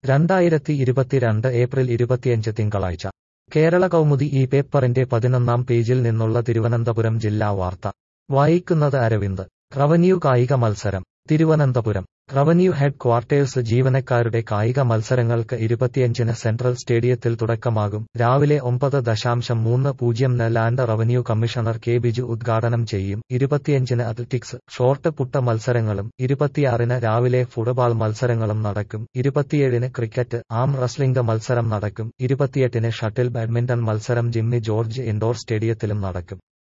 രണ്ടായിരത്തി ഇരുപത്തിരണ്ട് ഏപ്രിൽ ഇരുപത്തിയഞ്ച് തിങ്കളാഴ്ച കേരള കൗമുദി ഈ പേപ്പറിന്റെ പതിനൊന്നാം പേജിൽ നിന്നുള്ള തിരുവനന്തപുരം ജില്ലാ വാർത്ത വായിക്കുന്നത് അരവിന്ദ് റവന്യൂ കായിക മത്സരം തിരുവനന്തപുരം റവന്യൂ ഹെഡ് ക്വാർട്ടേഴ്സ് ജീവനക്കാരുടെ കായിക മത്സരങ്ങൾക്ക് ഇരുപത്തിയഞ്ചിന് സെൻട്രൽ സ്റ്റേഡിയത്തിൽ തുടക്കമാകും രാവിലെ ഒമ്പത് ദശാംശം മൂന്ന് പൂജ്യം ന് land revenue commissioner K Biju ഉദ്ഘാടനം ചെയ്യും ഇരുപത്തിയഞ്ചിന് അത്ലറ്റിക്സ് ഷോർട്ട് പുട്ട മത്സരങ്ങളും ഇരുപത്തിയാറിന് രാവിലെ ഫുട്ബോൾ മത്സരങ്ങളും നടക്കും ഇരുപത്തിയേഴിന് ക്രിക്കറ്റ് ആം റസ്ലിംഗ് മത്സരം നടക്കും ഇരുപത്തിയെട്ടിന് ഷട്ടിൽ ബാഡ്മിന്റൺ മത്സരം ജിമ്മി ജോർജ് ഇൻഡോർ സ്റ്റേഡിയത്തിലും നടക്കും